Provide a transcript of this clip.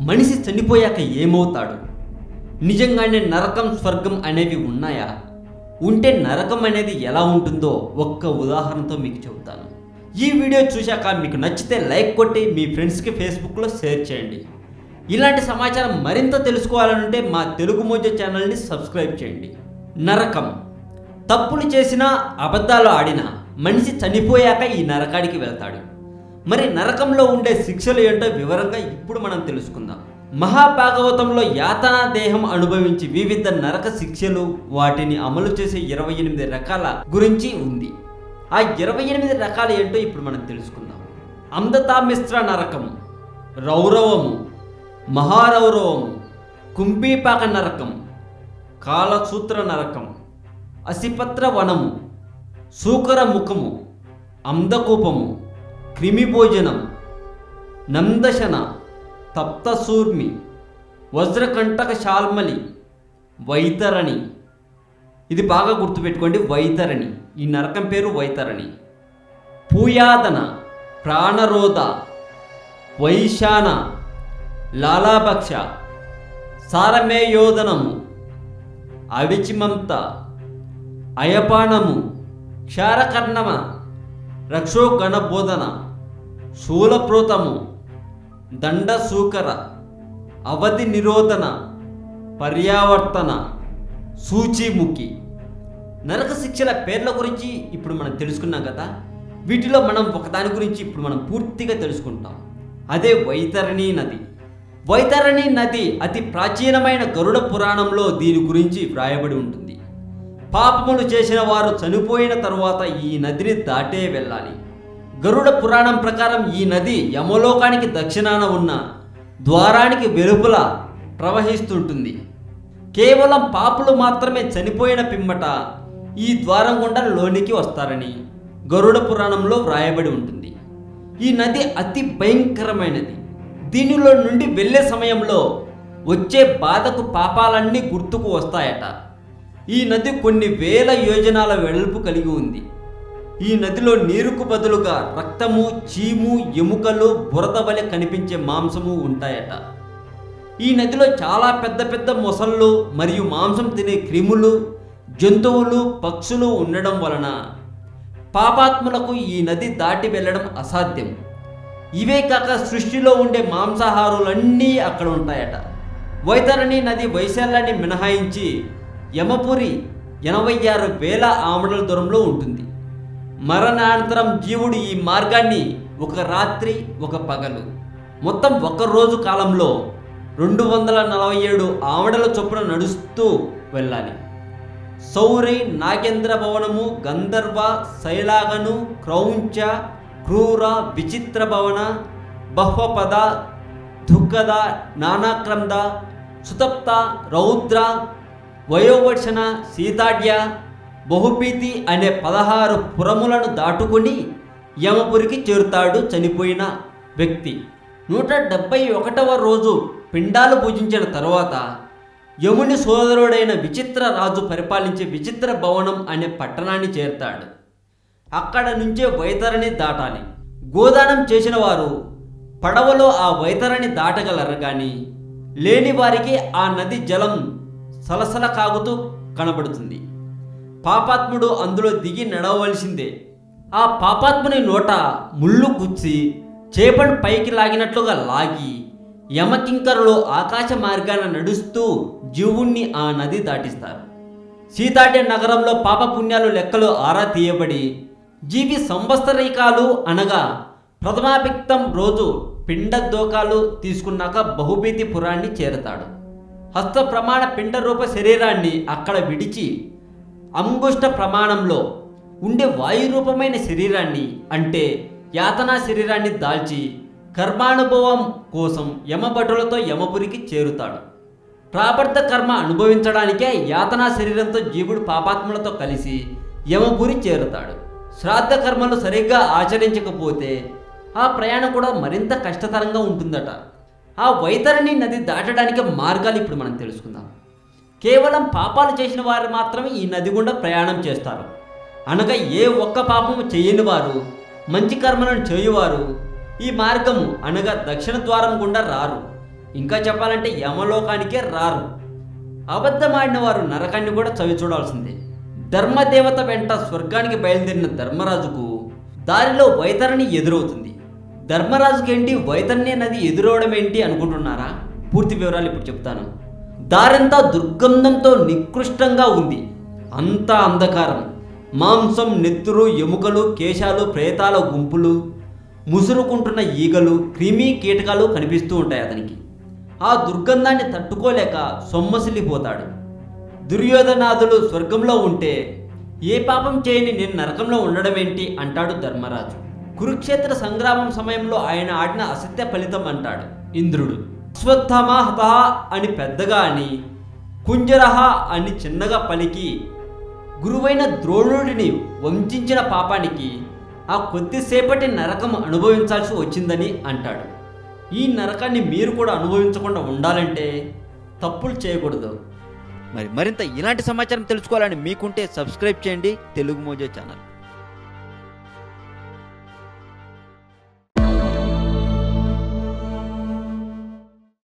మనిషి చనిపోయాక ఏమవుతాడు నిజంగానే నరకం స్వర్గం అనేవి ఉన్నాయా ఉంటే నరకం అనేది ఎలా ఉంటుందో ఒక్క ఉదాహరణతో మీకు చెబుతాను ఈ వీడియో చూశాక మీకు నచ్చితే లైక్ కొట్టి మీ ఫ్రెండ్స్కి ఫేస్బుక్లో షేర్ చేయండి ఇలాంటి సమాచారం మరింత తెలుసుకోవాలంటే మా తెలుగు మోజ ఛానల్ని సబ్స్క్రైబ్ చేయండి నరకం తప్పులు చేసినా అబద్ధాలు ఆడినా మనిషి చనిపోయాక ఈ నరకానికి వెళ్తాడు మరి నరకంలో ఉండే శిక్షలు ఏంటో వివరంగా ఇప్పుడు మనం తెలుసుకుందాం మహాభాగవతంలో యాతనా దేహం అనుభవించి వివిధ నరక శిక్షలు వాటిని అమలు చేసే ఇరవై ఎనిమిది రకాల గురించి ఉంది ఆ ఇరవై ఎనిమిది రకాలు ఏంటో ఇప్పుడు మనం తెలుసుకుందాం అంధతామిశ్ర నరకం రౌరవము మహారౌరవము కుంభీపాక నరకం కాలసూత్ర నరకం అసిపత్ర వనము సూకర ముఖము అంధకూపము క్రిమిభోజనం నందశన తప్తసూర్మి వజ్రకంటక శాల్మలి వైతరణి ఇది బాగా గుర్తుపెట్టుకోండి వైతరణి ఈ నరకం పేరు వైతరణి పూయాదన ప్రాణరోధ వైశాన లాలాభక్ష సారమేయోదనము అవిచిమంత అయపానము క్షారకర్ణమ రక్షోగణబోధన శూలప్రోతము దండసూకర అవధి నిరోధన పర్యావర్తన సూచిముఖి నరక శిక్షల పేర్ల గురించి ఇప్పుడు మనం తెలుసుకున్నాం కదా వీటిలో మనం ఒకదాని గురించి ఇప్పుడు మనం పూర్తిగా తెలుసుకుంటాం అదే వైతరణి నది వైతరణి నది అతి ప్రాచీనమైన గరుడ పురాణంలో దీని గురించి వ్రాయబడి ఉంటుంది పాపములు చేసిన వారు చనిపోయిన తరువాత ఈ నదిని దాటే వెళ్ళాలి గరుడ పురాణం ప్రకారం ఈ నది యమలోకానికి దక్షిణాన ఉన్న ద్వారానికి వెలుపల ప్రవహిస్తుంటుంది కేవలం పాపులు మాత్రమే చనిపోయిన పిమ్మట ఈ ద్వారం గుండా లోనికి వస్తారని గరుడ పురాణంలో వ్రాయబడి ఉంటుంది ఈ నది అతి భయంకరమైనది దీనిలో నుండి వెళ్ళే సమయంలో వచ్చే బాధకు పాపాలన్నీ గుర్తుకు వస్తాయట ఈ నది కొన్ని వేల యోజనాల వెడల్పు కలిగి ఉంది ఈ నదిలో నీరుకు బదులుగా రక్తము చీము ఎముకలు బురద వలె కనిపించే మాంసము ఉంటాయట ఈ నదిలో చాలా పెద్ద పెద్ద మొసళ్ళు మరియు మాంసం తినే క్రిములు జంతువులు పక్షులు ఉండడం వలన పాపాత్ములకు ఈ నది దాటి వెళ్ళడం అసాధ్యం ఇవే కాక సృష్టిలో ఉండే మాంసాహారులన్నీ అక్కడ ఉంటాయట వైతరణి నది వైశాల్యాన్ని మినహాయించి యమపురి ఎనభై ఆరు వేల ఆమడల దూరంలో ఉంటుంది మరణానంతరం జీవుడు ఈ మార్గాన్ని ఒక రాత్రి ఒక పగలు మొత్తం ఒక రోజు కాలంలో రెండు వందల నలభై ఏడు ఆమడల చొప్పున నడుస్తూ వెళ్ళాలి సౌరి నాగేంద్ర భవనము గంధర్వ శైలాగను క్రౌంచ క్రూర విచిత్ర భవన బహ్వపద దుఃఖద నానాక్రంద సుతప్త రౌద్ర వయోవర్షణ సీతాడ్య బహుపీతి అనే పదహారు పురములను దాటుకుని యమపురికి చేరుతాడు చనిపోయిన వ్యక్తి నూట డెబ్బై ఒకటవ రోజు పిండాలు పూజించిన తరువాత యముని సోదరుడైన విచిత్ర రాజు పరిపాలించే విచిత్ర భవనం అనే పట్టణాన్ని చేరుతాడు అక్కడ నుంచే వైతరణి దాటాలి గోదానం చేసిన వారు పడవలో ఆ వైతరణి దాటగలరు కానీ లేని వారికి ఆ నది జలం సలసల కాగుతూ కనబడుతుంది పాపాత్ముడు అందులో దిగి నడవలసిందే ఆ పాపాత్ముని నోట ముళ్ళు గుచ్చి చేపను పైకి లాగినట్లుగా లాగి యమకింకరులు ఆకాశ మార్గాన నడుస్తూ జీవుణ్ణి ఆ నది దాటిస్తారు సీతాడ్య నగరంలో పాపపుణ్యాలు లెక్కలు ఆరా తీయబడి జీవి సంవత్సరీకాలు అనగా ప్రథమాభిక్తం రోజు పిండదోకాలు తీసుకున్నాక బహుభీతి పురాన్ని చేరతాడు హస్త ప్రమాణ పిండ రూప శరీరాన్ని అక్కడ విడిచి అంగుష్ట ప్రమాణంలో ఉండే వాయురూపమైన శరీరాన్ని అంటే యాతనా శరీరాన్ని దాల్చి కర్మానుభవం కోసం యమభటులతో యమపురికి చేరుతాడు ప్రాబద్ధ కర్మ అనుభవించడానికే యాతనా శరీరంతో జీవుడు పాపాత్ములతో కలిసి యమపురి చేరుతాడు శ్రాద్ధ కర్మలు సరిగ్గా ఆచరించకపోతే ఆ ప్రయాణం కూడా మరింత కష్టతరంగా ఉంటుందట ఆ వైతరణి నది దాటడానికి మార్గాలు ఇప్పుడు మనం తెలుసుకుందాం కేవలం పాపాలు చేసిన వారు మాత్రమే ఈ నది గుండా ప్రయాణం చేస్తారు అనగా ఏ ఒక్క పాపము చేయని వారు మంచి కర్మలను చేయువారు ఈ మార్గము అనగా దక్షిణ ద్వారం గుండా రారు ఇంకా చెప్పాలంటే యమలోకానికే రారు అబద్ధమాడిన వారు నరకాన్ని కూడా చవి చూడాల్సిందే ధర్మదేవత వెంట స్వర్గానికి బయలుదేరిన ధర్మరాజుకు దారిలో వైతరణి ఎదురవుతుంది ధర్మరాజుకేంటి వైతరణి నది ఎదురవడం ఏంటి అనుకుంటున్నారా పూర్తి వివరాలు ఇప్పుడు చెప్తాను దారంతా దుర్గంధంతో నికృష్టంగా ఉంది అంతా అంధకారం మాంసం నెత్తురు ఎముకలు కేశాలు ప్రేతాల గుంపులు ముసురుకుంటున్న ఈగలు క్రిమి కీటకాలు కనిపిస్తూ ఉంటాయి అతనికి ఆ దుర్గంధాన్ని తట్టుకోలేక సొమ్మసిల్లిపోతాడు దుర్యోధనాథులు స్వర్గంలో ఉంటే ఏ పాపం చేయని నేను నరకంలో ఉండడం ఏంటి అంటాడు ధర్మరాజు కురుక్షేత్ర సంగ్రామం సమయంలో ఆయన ఆడిన అసత్య ఫలితం అంటాడు ఇంద్రుడు అశ్వత్థామ హత అని పెద్దగా అని కుంజరహ అని చిన్నగా పలికి గురువైన ద్రోణుడిని వంచిన పాపానికి ఆ కొద్దిసేపటి నరకం అనుభవించాల్సి వచ్చిందని అంటాడు ఈ నరకాన్ని మీరు కూడా అనుభవించకుండా ఉండాలంటే తప్పులు చేయకూడదు మరి మరింత ఇలాంటి సమాచారం తెలుసుకోవాలని మీకుంటే సబ్స్క్రైబ్ చేయండి తెలుగు మోజో ఛానల్